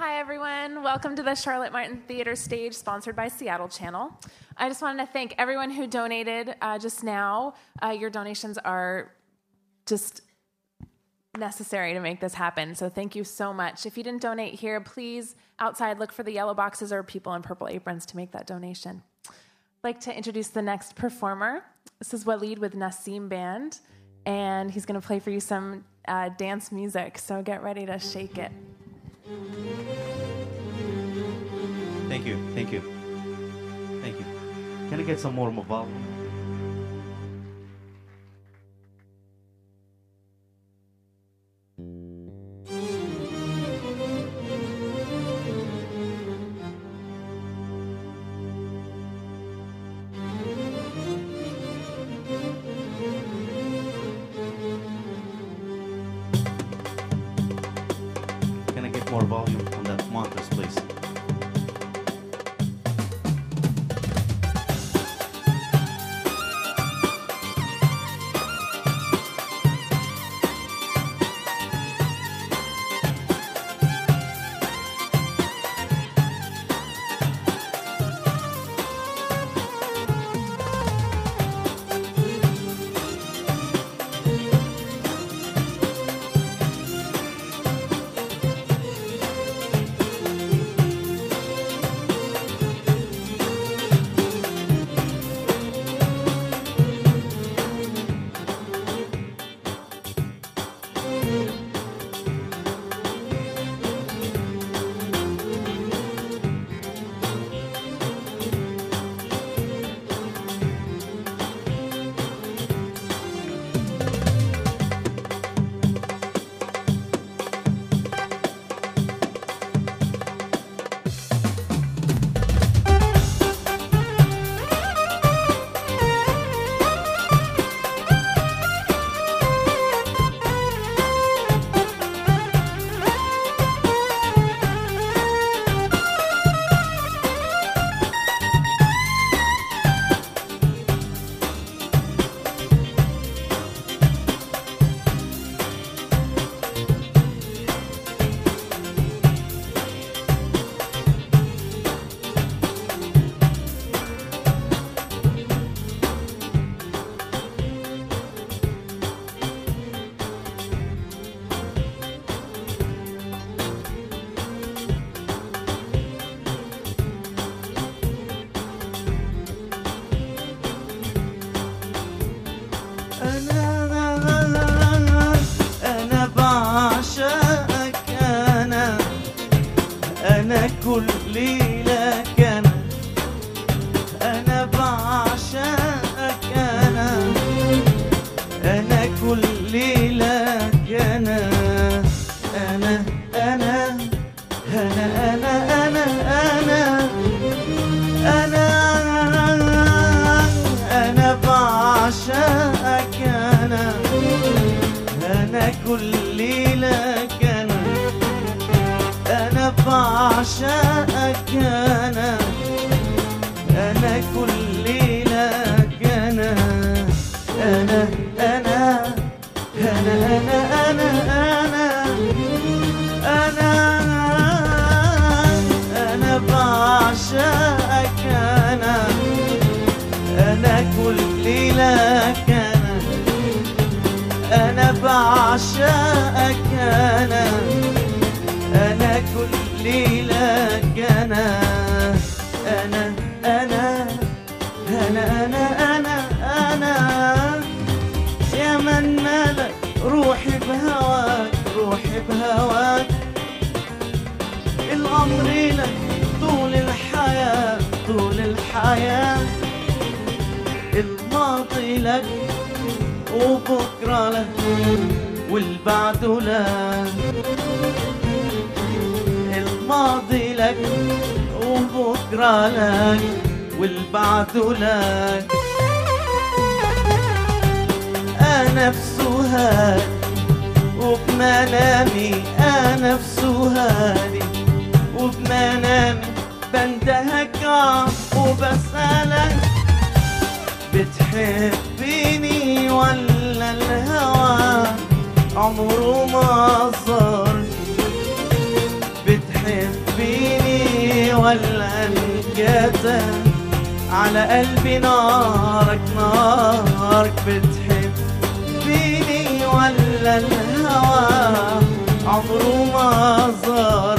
Hi, everyone. Welcome to the Charlotte Martin Theater stage, sponsored by Seattle Channel. I just wanted to thank everyone who donated uh, just now. Uh, your donations are just necessary to make this happen. So thank you so much. If you didn't donate here, please outside look for the yellow boxes or people in purple aprons to make that donation. I'd like to introduce the next performer. This is Waleed with Nassim Band, and he's going to play for you some uh, dance music. So get ready to shake it. Thank you, thank you, thank you. Can I get some more volume? Can I get more volume on that monitors, please? أنا أنا بعشقك أنا أنا كل لك أنا أنا بعشقك أنا أنا كل لك أنا أنا أنا أنا أنا أنا أنا أنا أنا بعشقك أنا أنا كل لك أنا أنا بعشقك أنا أنا كل لك أنا أنا أنا أنا أنا أنا أنا أنا أنا بعشقك أنا أنا كل لك أنا أنا بعشقك أنا أنا كل لك أنا أنا أنا أنا أنا أنا أنا يا من ملك روحي بهواك روحي بهواك الأمر لك طول الحياة طول الحياة الماضي لك وبكرة لك والبعد لك الماضي لك وبكرة لك والبعد لك أنا في سهاد وبمنامي أنا في سهادي وبمنامي بندهك وبسألك بتحبيني ولا الهوى عمره ما صار بتحبيني كتب على قلبي نارك نارك بتحب فيني ولا الهوى عمره ما زار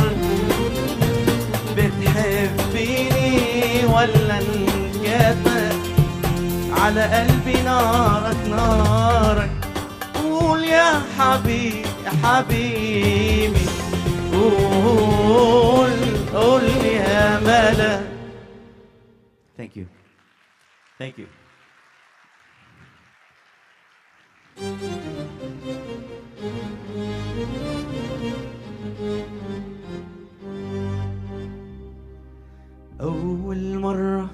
بتحبيني ولا انكتب على قلبي نارك نارك قول يا حبيبي يا حبيبي قول قول يا ملا Thank you. Thank you. أول مرة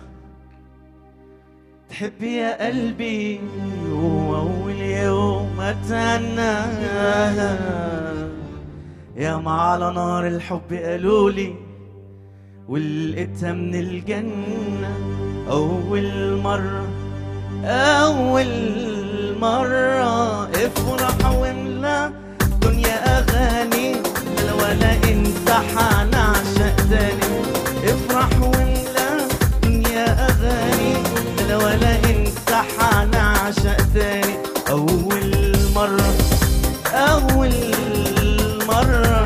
تحب يا قلبي وأول يوم أتهنى يا ما على نار الحب قالولي ولقيتها من الجنة أول مرة أول مرة افرح واملا دنيا أغاني لا ولا انت حنعشق تاني افرح واملا دنيا أغاني لا ولا انت حنعشق تاني أول مرة أول مرة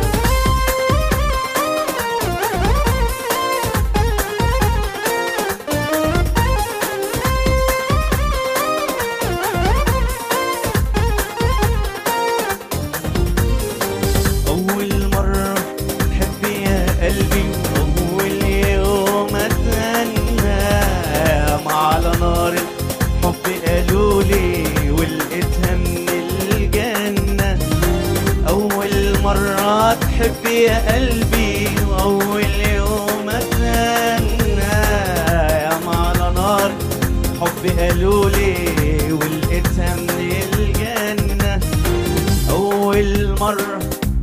أول مرة تحب يا قلبي أول يوم أتمنى ما على نار الحب قالولي ولقيتها من الجنة أول مرة تحب يا قلبي وأول يوم أتمنى يا ما على نار حب قالولي ولقيتها من الجنة أول مرة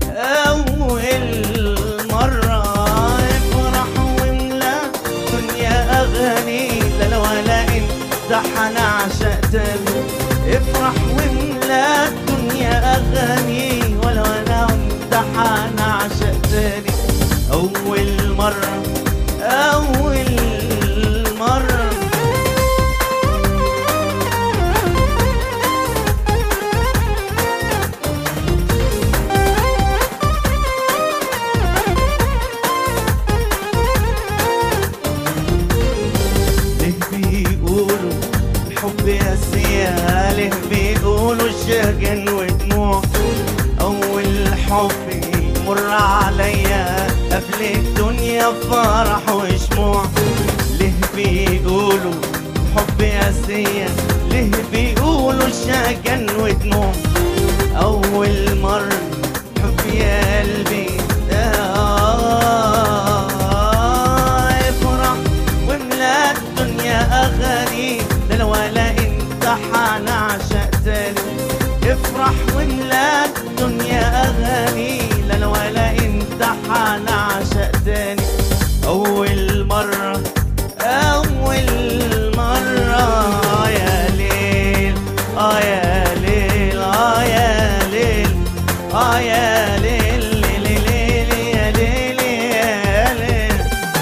أول مرة افرح واملا دنيا أغاني لا لا ولا انت حنعشق تاني افرح واملا دنيا أغاني ولا ولا انت حنعشق تاني أول مرة أول مرة ليه بيقولوا الحب يا سيا ليه بيقولوا الشجن ودموع أول حب يمر عليا قبل الدنيا فرح وشموع ليه بيقولوا حب يا سيا ليه بيقولوا الشجن ودموع أول مرة حب يا قلبي آه افرح واملا الدنيا أغاني لا ولا انت حنعشق تاني افرح واملا الدنيا أغاني لا ولا انت حنعشق تاني أول مرة أول مرة آه يا ليل آه يا ليل آه يا ليل آه يا ليل ليل ليل يا ليل يا ليل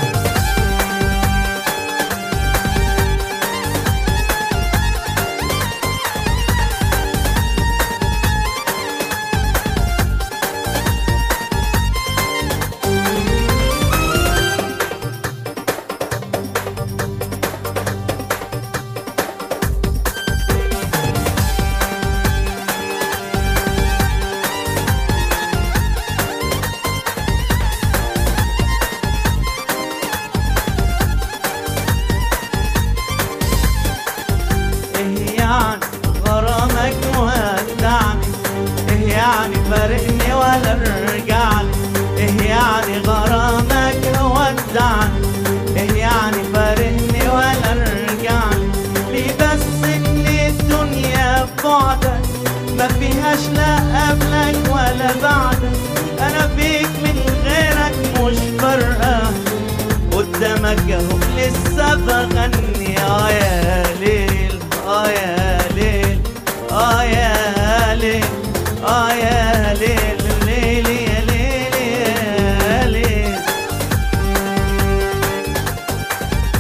ايه يعني غرامك مودعني ايه يعني فارقني ولا رجعني ايه يعني غرامك ودعني ايه يعني فارقني ولا رجعني ليه بس ان الدنيا بعدك ما فيهاش لا قبلك ولا بعدك انا بيك من غيرك مش فارقه قدامك اهو لسه بغني اه يا ليل اه يا ليل اه يا ليل اه يا ليل ليل يا ليل يا ليل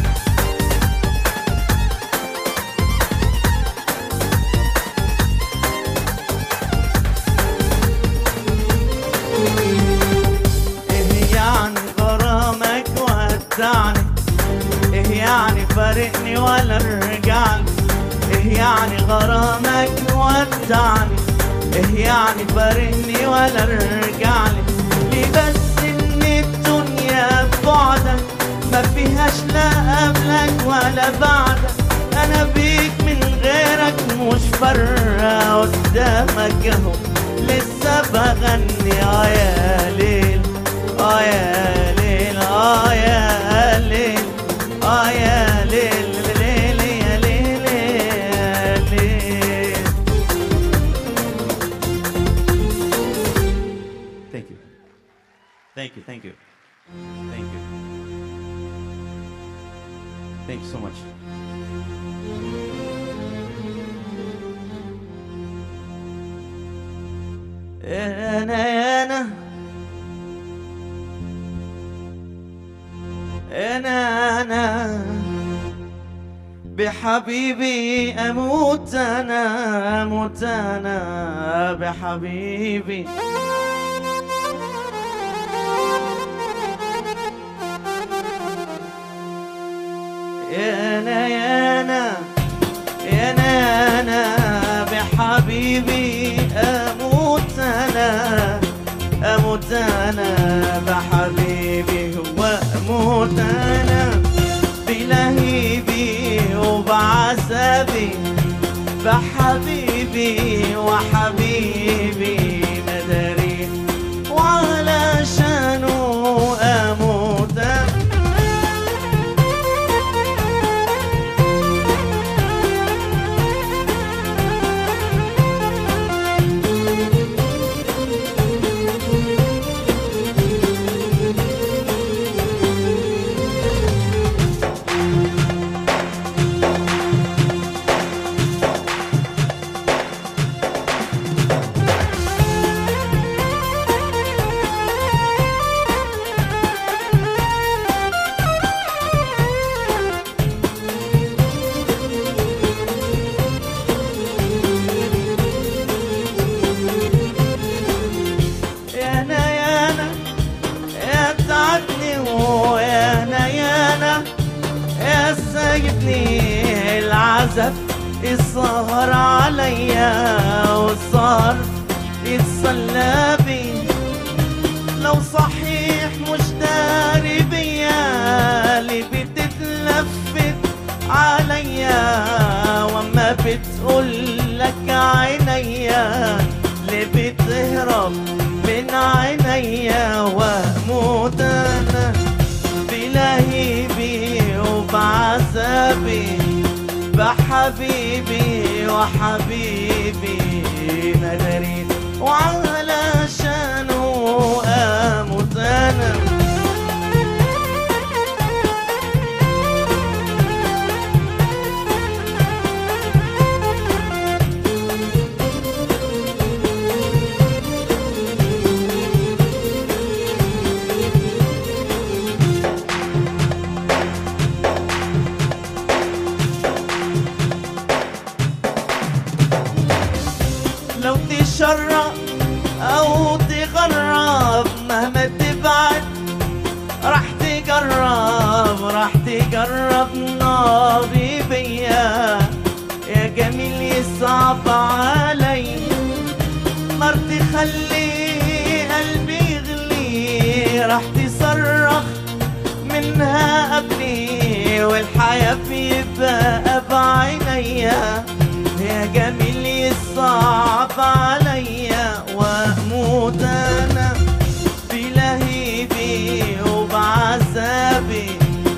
فارقني ولا رجعني ايه يعني غرامك ودعني ايه يعني فارقني ولا رجعني ليه بس ان الدنيا بعدك ما فيهاش لا قبلك ولا بعدك انا بيك من غيرك مش فارقه قدامك اهو لسه بغني اه يا ليل اه يا ليل اه يا ليل اه يا ليل ليل يا ليل يا ليل Thank you. Thank you, thank you. Thank you. Thank you so much. انا انا انا انا بحبيبي اموت انا اموت انا بحبيبي يا انا يا انا يا انا انا بحبيبي اموت انا اموت انا بحبيبي واموت انا بلهيبي وبعذابي بحبيبي وحبيبي مداري وعلشانه اموت أنا يا انا يا انا يا تعبني ويا انا يا انا يا سايبني العذاب السهر عليا والسهر يتصلى بي لو صحيح مش داري بيا اللي بتتلفت عليا وما بتقول لك عينيا اللي بتهرب من عينيا واموت انا بلهيبي وبعذابي بحبيبي وحبيبي مداري وعلشانه اموت انا لو تشرق او تغرب مهما تبعد راح تجرب راح تجرب ناري بيا يا جميل يصعب علي نار تخلي قلبي يغلي راح تصرخ منها قبلي والحياة بيبقى بعينيا يا جميل يصعب عليا واموت انا بلهيبي وبعذابي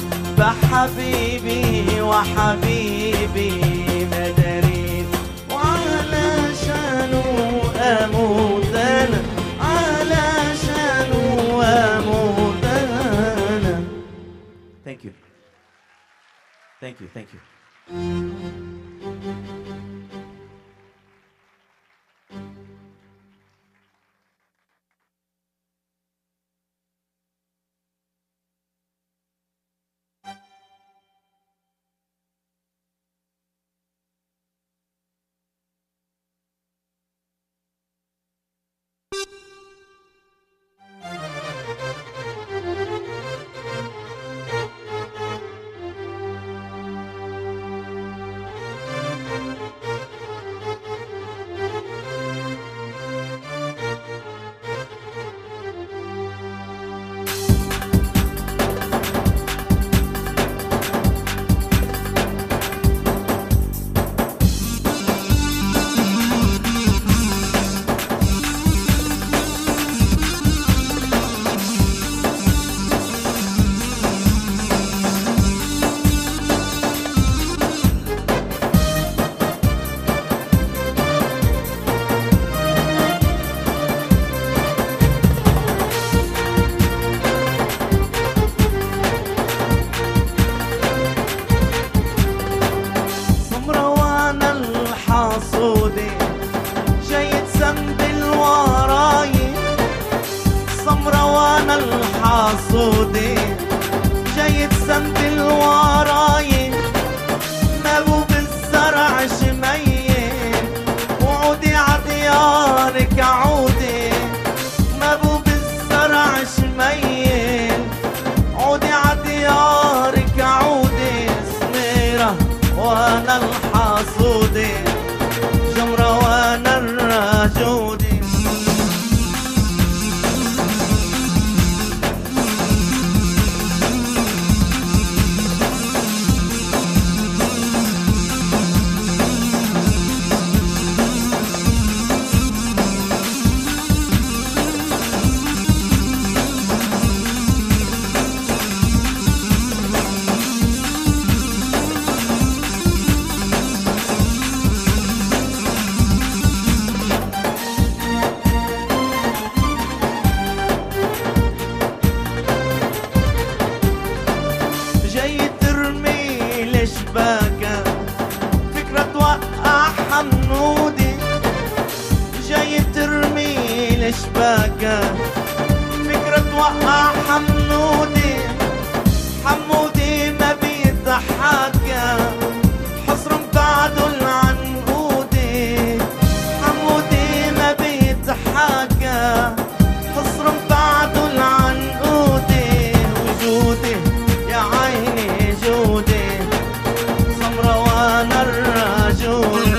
بحبيبي وحبيبي مداري وعلشانه اموت انا علشانه اموت انا Thank you. Thank you. Thank you. حمودي جاي ترمي الشباكة فكرة توقع حمودي حمودي ما بيضحكها حصر مقعده العنقودي حمودي ما بيضحكها حصر مقعده العنقودي وجودي يا عيني جودي سمرة وانا الرجول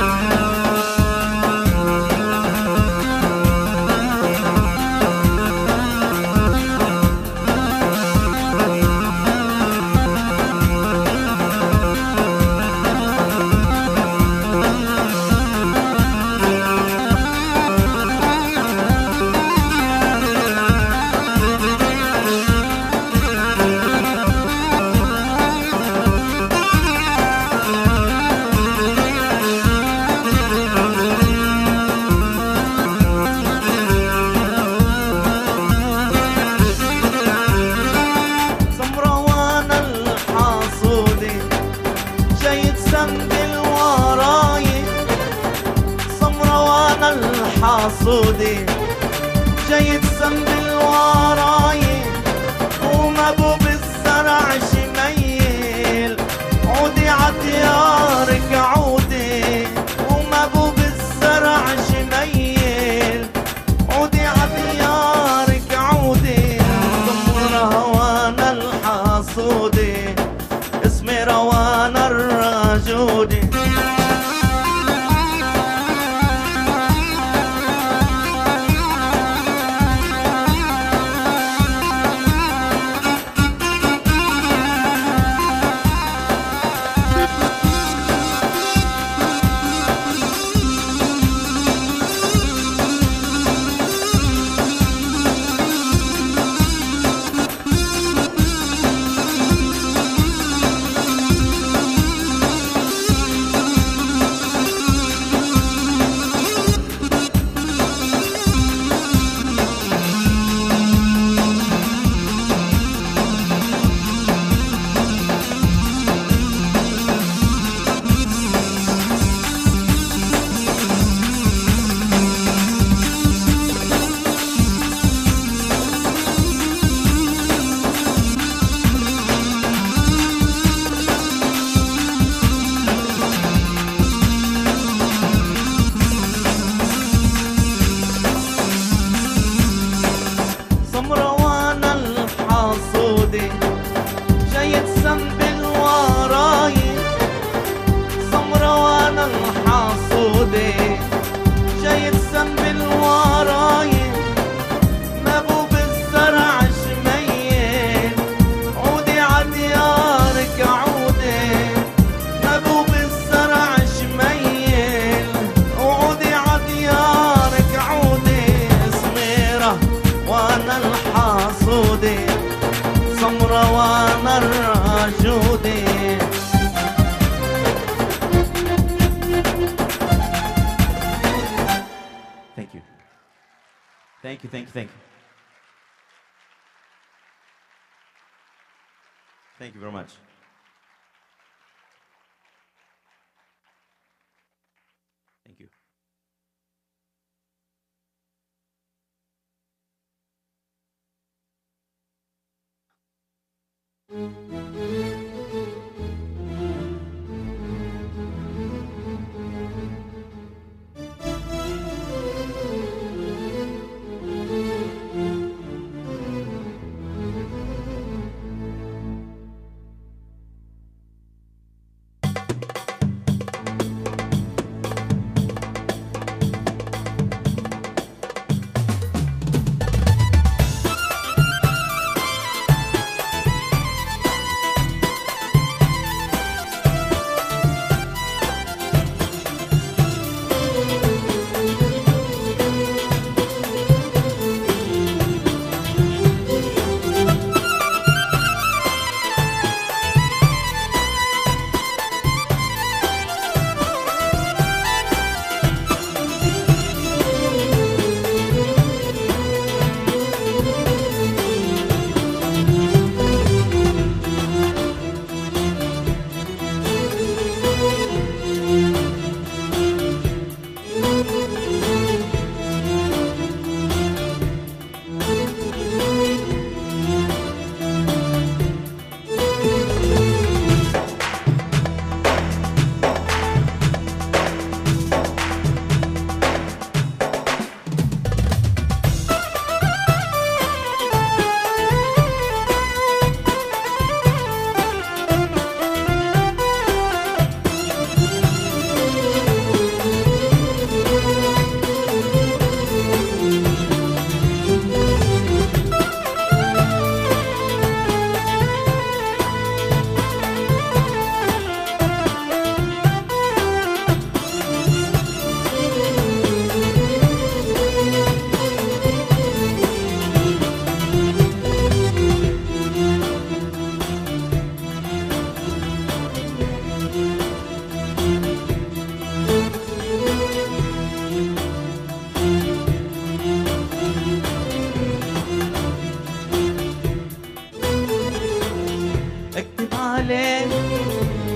سمرة وانا الحاصودي جاي تسندل وراي سمرة وانا الحاصودي جاي تسندل وراي ومبوب الزرع شميل عودي عطيارك عودي ومبوب الزرع شميل عودي عطيارك عودي ضم روانا الحاصودي اسمي روانا الرجودي سمرة وانا الحاصودي جاي تسنبل وراي سمرة وانا الحاصودي جاي تسنبل وراي مبوب الزرع شميل عودي عديارك عودي مبوب الزرع شميل عودي عديارك عودي سميرة وانا الحاصودي سمرة وانا الرجودي Thank you. Thank you, thank you, thank you. Thank you very much. Thank you.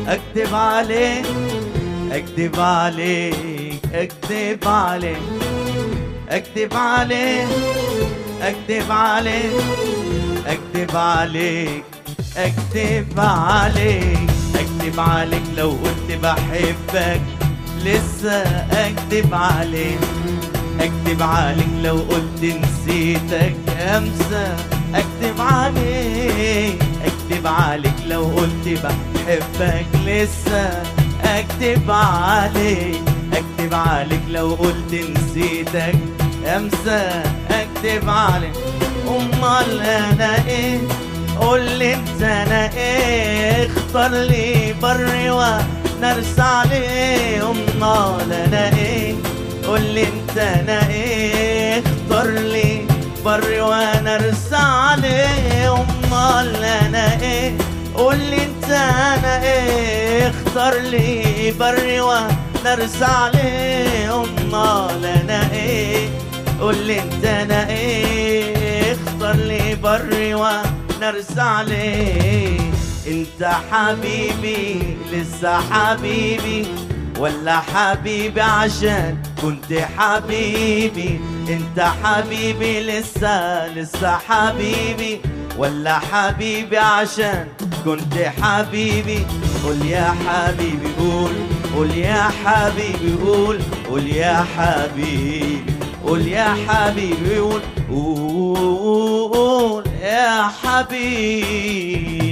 اكذب عليك اكذب عليك اكذب عليك اكذب عليك اكذب عليك اكذب عليك اكذب عليك اكذب عليك لو قلت بحبك لسه اكذب عليك اكذب عليك لو قلت نسيتك امسى اكذب عليك اكذب عليك لو قلت بحبك لسه اكذب عليك اكذب عليك لو قلت نسيتك امسى اكذب عليك امال انا ايه قول لي انت انا ايه اختار لي بري ونرسى عليه امال انا ايه قول لي انت انا ايه اختار لي بري وانا ارسى عليه امال انا ايه قول لي انت انا ايه اختار لي بري وانا ارسى عليه امال انا ايه قول لي انت انا ايه اختار لي بري وانا ارسى عليه انت حبيبي لسه حبيبي ولا حبيبي عشان كنت حبيبي انت حبيبي لسه لسه حبيبي ولا حبيبي عشان كنت حبيبي قول يا حبيبي قول قول يا حبيبي قول قول يا حبيبي قول يا حبيبي قول قول يا حبيبي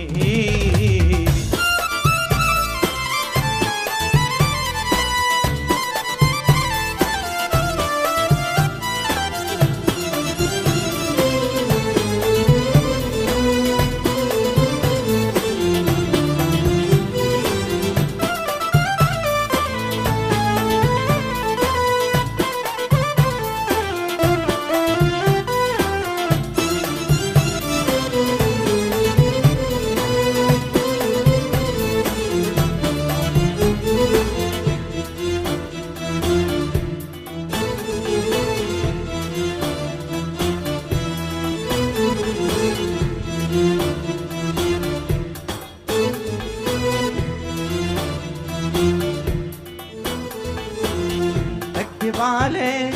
اكذب عليك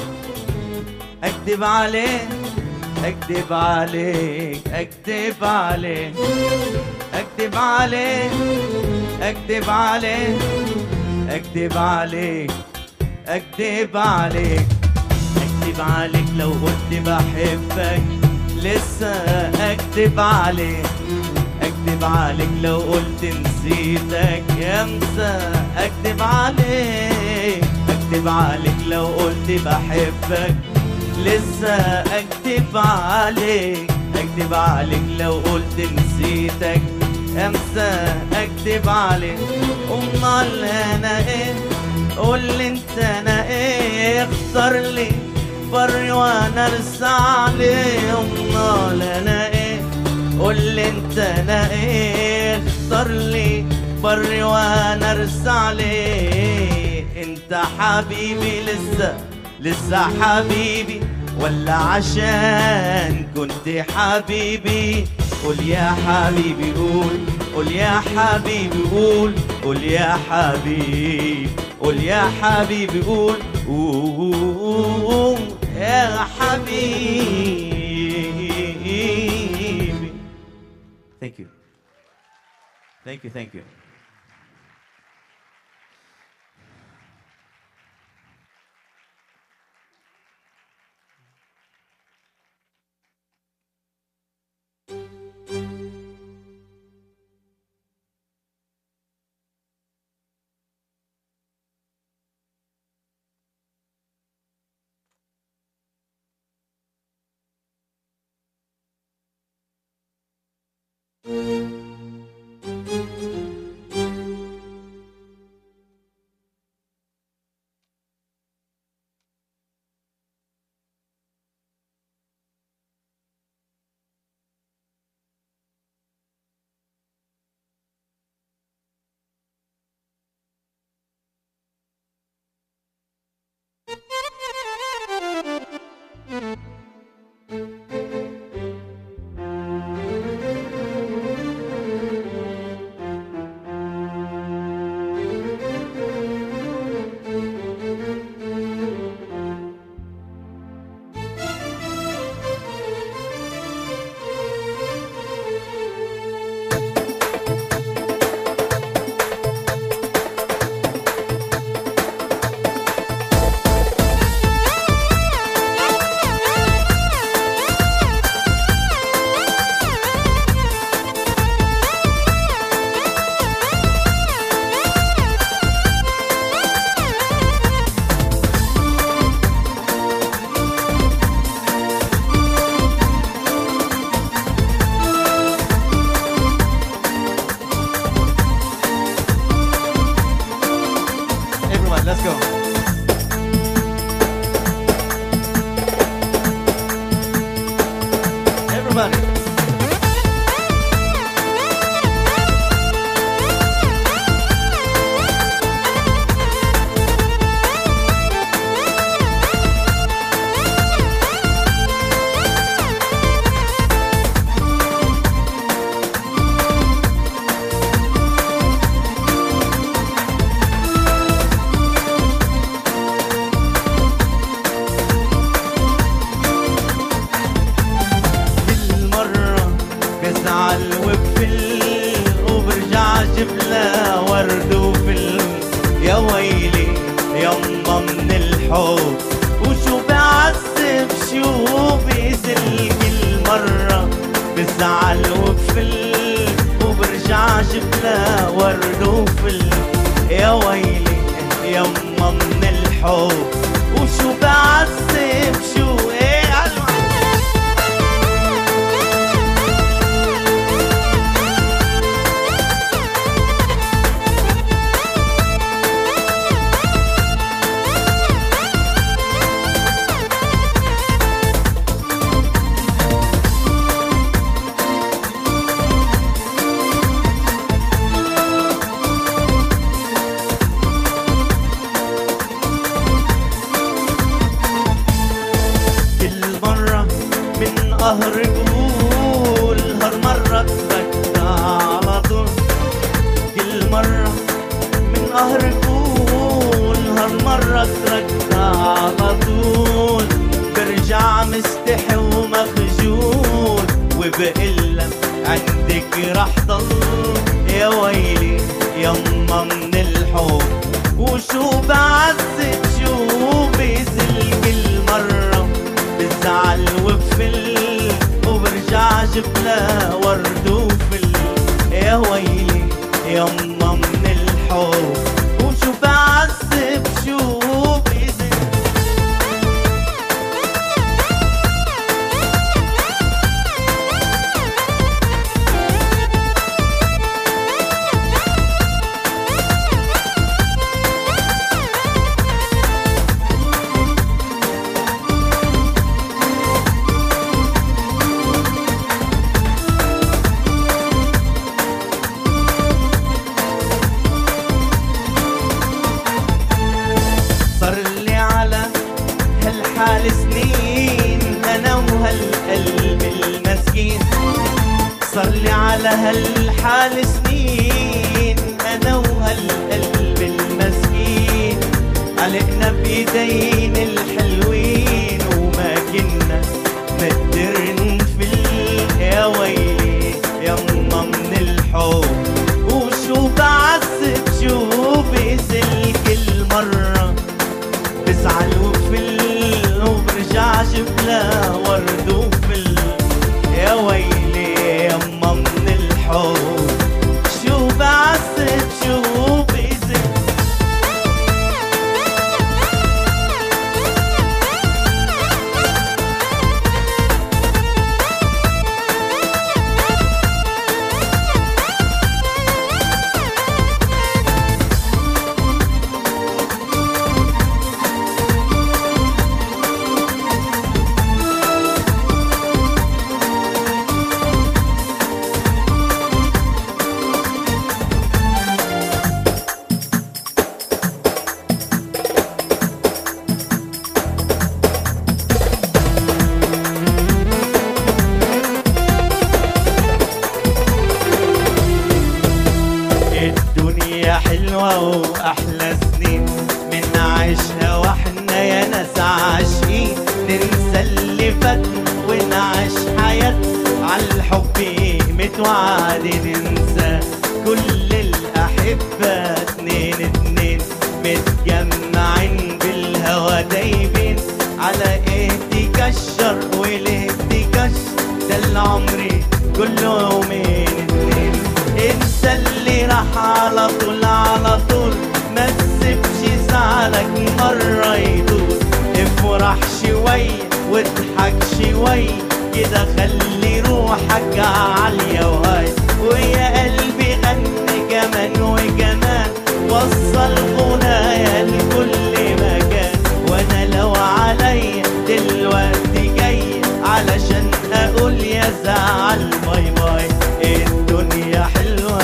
اكذب عليك اكذب عليك اكذب عليك اكذب عليك اكذب عليك اكذب عليك اكذب عليك اكذب عليك لو قلت بحبك لسه اكذب عليك اكذب عليك لو قلت نسيتك يمسى اكذب عليك اكذب عليك لو قلت بحبك لسه اكذب عليك اكذب عليك لو قلت نسيتك امسى اكذب عليك امال انا ايه قول لي انت انا ايه اختار لي بري وانا ارسى عليه امال انا ايه قول لي انت انا ايه اختار لي بري وانا ارسى عليه انت حبيبي لسه لسه حبيبي ولا عشان كنت حبيبي قول يا حبيبي قول قول يا حبيبي قول قول يا حبيبي قول يا حبيبي قول قول يا حبيبي Thank you. Thank you, thank you. الحب وشو بعذب شو بيذل كل مرة بزعل وبفل وبرجع جبلا ورد وفل يا ويلي يما من الحب وشو بعذب شو ايه كل مرة من قهر بقول هالمرة تبكى على طول كل مرة من قهر بقول هالمرة تركت على طول برجع مستحي ومخجول وبقلها عندك رح ضل يا ويلي يما من الحب وشو بعذب شو بيزل كل مرة بزعل وبفل وبرجع جبلا ورد وفل يا ويلي يما من الحب وشو بعذب شو بيزل صار لي على هالحال سنين انا وهالقلب المسكين صار لي على هالحال سنين انا وهالقلب المسكين علقنا بايدين الحلوين وما كنا نقدر نفل يا ويلي يما من الحب وشو بعذب شو بيزل كل مرة بزعل وبفل وبرجع جبلا ورد وفل يا ويلي يما من الحب شو بعذب شو بيزل الدنيا حلوة وأحلى سنين من عيشها واحنا يا ناس عاشقين ننسى اللي فات ونعيش حياة عالحب قيمة وعد ننسى كل الأحبة اتنين اتنين متجمعين بالهوا دايبين على ايه تكشر وليه تكشر ده العمر كله يومين اتنين انسى اللي راح على طول على طول ما تسيبش زعلك مرة يدور افرح شوي واضحك شوي كده خلي روحك عالية وهاي ويا قلبي غني كمان وكمان وصل غنايا لكل مكان وانا لو عليا دلوقتي جاي علشان اقول يا زعل باي باي الدنيا حلوه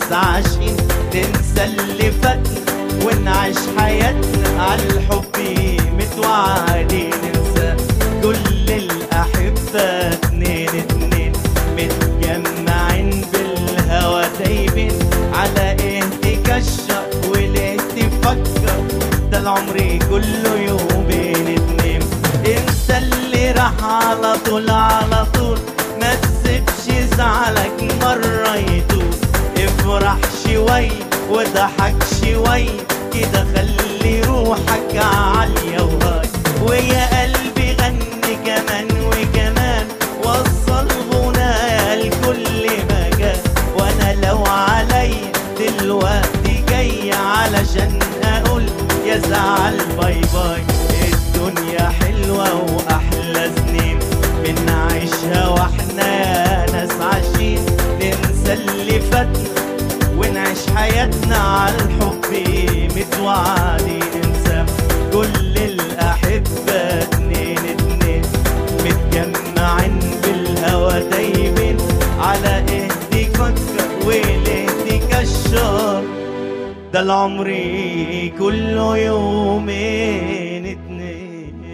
ناس عايشين ننسى اللي فاتنا ونعيش حياتنا عالحب متوعدين ننسى كل الأحبة اتنين اتنين متجمعين بالهوا دايبين على ايه تكشر وليه تفكر ده العمر كله يومين اتنين انسى اللي راح على طول على طول ما تسيبش زعلك مرة يطول افرح شوي وضحك شوي كده خلي روحك عالية وهاي ويا قلبي غني كمان وكمان وصل غنايا لكل مكان وانا لو علي دلوقتي جاي علشان اقول يا زعل باي باي الدنيا حلوة واحلى سنين بنعيشها واحنا يا ناس عايشين ننسى اللي فاتنا ونعيش حياتنا عالحب متوعدين ننسى كل الأحبة اتنين اتنين متجمعين بالهوا دايبين على ايه تفكر وليه تكشر ده العمر كله يومين اتنين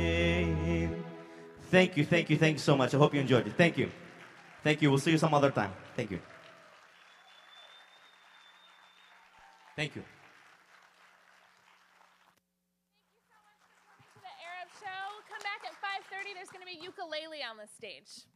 Thank you, thank you, thank you so much. I hope you enjoyed it. Thank you. Thank you. We'll see you some other time. Thank you. Thank you. The Arab show. Come back at 5:30. There's going to be ukulele on the stage.